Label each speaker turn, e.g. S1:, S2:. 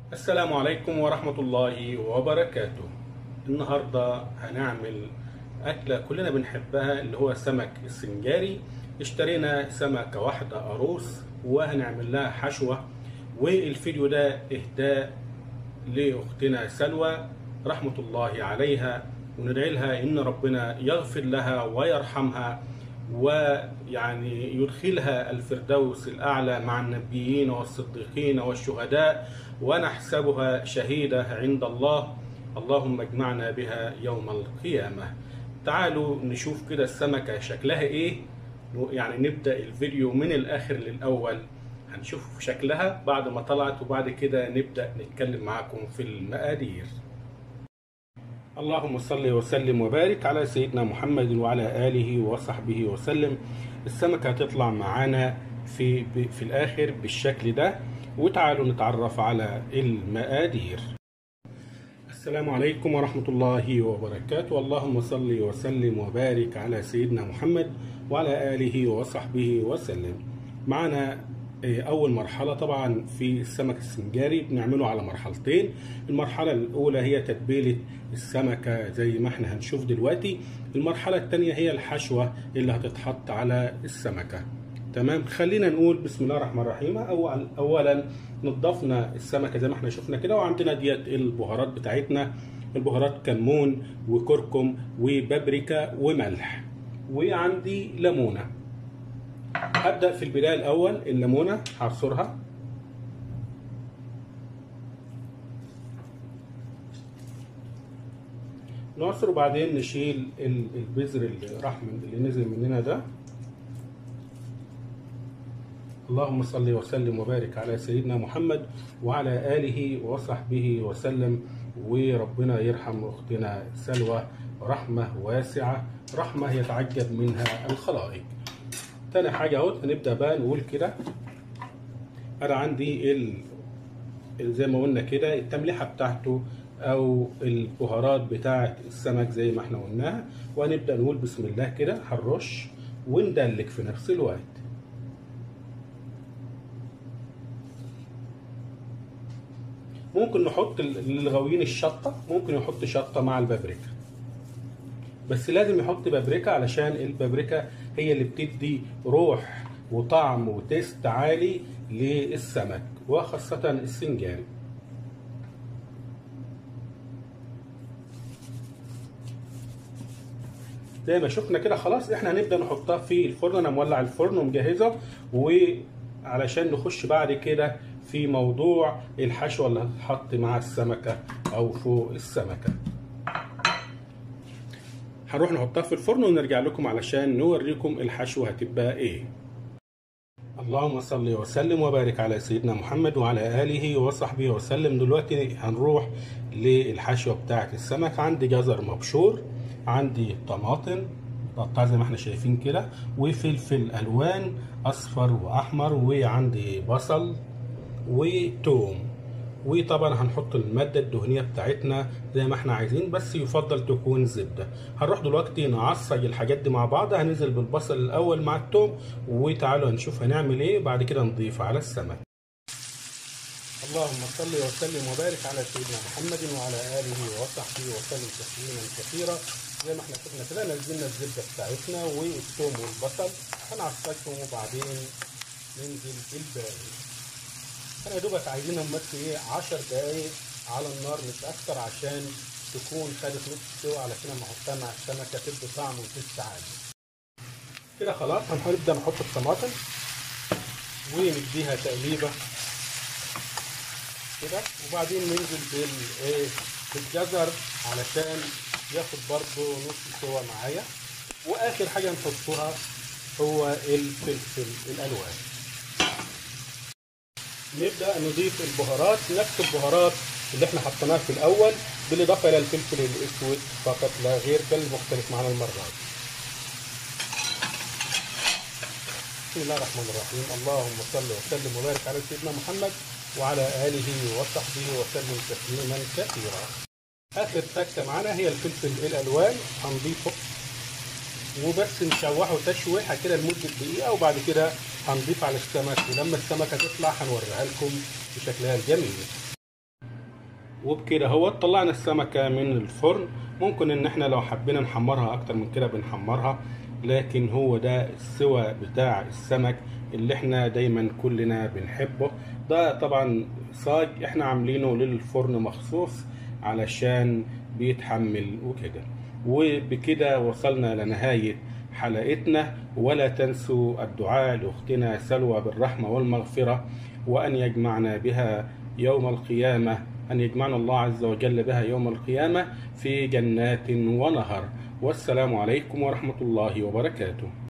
S1: السلام عليكم ورحمة الله وبركاته النهاردة هنعمل أكلة كلنا بنحبها اللي هو سمك السنجاري اشترينا سمكة واحدة أروس وهنعمل لها حشوة والفيديو ده إهداء لأختنا سلوى رحمة الله عليها وندعي لها إن ربنا يغفر لها ويرحمها ويعني يدخلها الفردوس الأعلى مع النبيين والصديقين والشهداء ونحسبها شهيدة عند الله اللهم اجمعنا بها يوم القيامة تعالوا نشوف كده السمكة شكلها ايه يعني نبدأ الفيديو من الآخر للأول هنشوف شكلها بعد ما طلعت وبعد كده نبدأ نتكلم معاكم في المقادير اللهم صل وسلم وبارك على سيدنا محمد وعلى آله وصحبه وسلم السمكة هتطلع معانا في في الآخر بالشكل ده وتعالوا نتعرف على المقادير السلام عليكم ورحمة الله وبركاته اللهم صل وسلم وبارك على سيدنا محمد وعلى آله وصحبه وسلم معنا أول مرحلة طبعا في السمك السنجاري بنعمله على مرحلتين المرحلة الأولى هي تتبيلة السمكة زي ما احنا هنشوف دلوقتي المرحلة الثانية هي الحشوة اللي هتتحط على السمكة تمام خلينا نقول بسم الله الرحمن الرحيم أول أولا نضفنا السمكة زي ما احنا شفنا كده وعندنا ديت البهارات بتاعتنا البهارات كمون وكركم وبابريكا وملح وعندي ليمونه هبدأ في البداية الأول الليمونة هعصرها نعصر وبعدين نشيل البذر اللي راح من اللي نزل مننا ده اللهم صل وسلم وبارك على سيدنا محمد وعلى آله وصحبه وسلم وربنا يرحم أختنا سلوى رحمة واسعة رحمة يتعجب منها الخلائق تاني حاجة اهو هنبدأ بقى نقول كده أنا عندي ال... زي ما قلنا كده التمليحة بتاعته أو البهارات بتاعة السمك زي ما احنا قلناها وهنبدأ نقول بسم الله كده هنرش وندلك في نفس الوقت ممكن نحط للغاويين الشطة ممكن يحط شطة مع البابريكا بس لازم يحط بابريكا علشان البابريكا هي اللي بتدي روح وطعم وتيست عالي للسمك وخاصة السنجاري زي ما شفنا كده خلاص احنا هنبدا نحطها في الفرن انا مولع الفرن ومجهزه وعلشان نخش بعد كده في موضوع الحشوه اللي هتتحط مع السمكه او فوق السمكه هنروح نحطها في الفرن ونرجع لكم علشان نوريكم الحشوة هتبقى ايه اللهم صل وسلم وبارك على سيدنا محمد وعلى آله وصحبه وسلم دلوقتي هنروح للحشوة بتاعة السمك عندي جزر مبشور عندي طماطم مقطعة زي ما احنا شايفين كده وفلفل ألوان أصفر وأحمر وعندي بصل وتوم وطبعا هنحط الماده الدهنيه بتاعتنا زي ما احنا عايزين بس يفضل تكون زبده هنروح دلوقتي نعصج الحاجات دي مع بعض هننزل بالبصل الاول مع التوم وتعالوا نشوف هنعمل ايه بعد كده نضيف على السمك اللهم صل وسلم وبارك على سيدنا محمد وعلى اله وصحبه وسلم تسليما كثيرا زي ما احنا شفنا كده نزلنا الزبده بتاعتنا والثوم والبصل هنعصجهم وبعدين ننزل بالباقي انا دوبك عايزينهم بس ايه 10 دقايق على النار مش اكتر عشان تكون خدت نص سوا علشان لما احطها مع السمكه تدي طعم وتست عالي كده خلاص هنبدا نحط الطماطم ونديها تقليبه كده وبعدين ننزل بالايه بالجزر علشان ياخد برضو نص سوا معايا واخر حاجه نحطها هو الفلفل الالوان نبدا نضيف البهارات نفس البهارات اللي احنا حطيناها في الاول بالاضافه الى الفلفل الاسود فقط لا غير ده المختلف معانا المره دي بسم الله الرحمن الرحيم اللهم صل وسلم وبارك على سيدنا محمد وعلى اله وصحبه وسلم تسليما كثيرا اخر تكه معانا هي الفلفل الالوان هنضيفه وبس نشوحه تشويحه كده لمده دقيقه وبعد كده هنضيف على السمك ولما السمكه تطلع هنوريها لكم بشكلها الجميل وبكده هو طلعنا السمكة من الفرن ممكن ان احنا لو حبينا نحمرها اكتر من كده بنحمرها لكن هو ده السوى بتاع السمك اللي احنا دايما كلنا بنحبه ده طبعا صاج احنا عاملينه للفرن مخصوص علشان بيتحمل وكده وبكده وصلنا لنهاية حلقتنا ولا تنسوا الدعاء لأختنا سلوى بالرحمة والمغفرة وأن يجمعنا بها يوم القيامة أن يجمعنا الله عز وجل بها يوم القيامة في جنات ونهر والسلام عليكم ورحمة الله وبركاته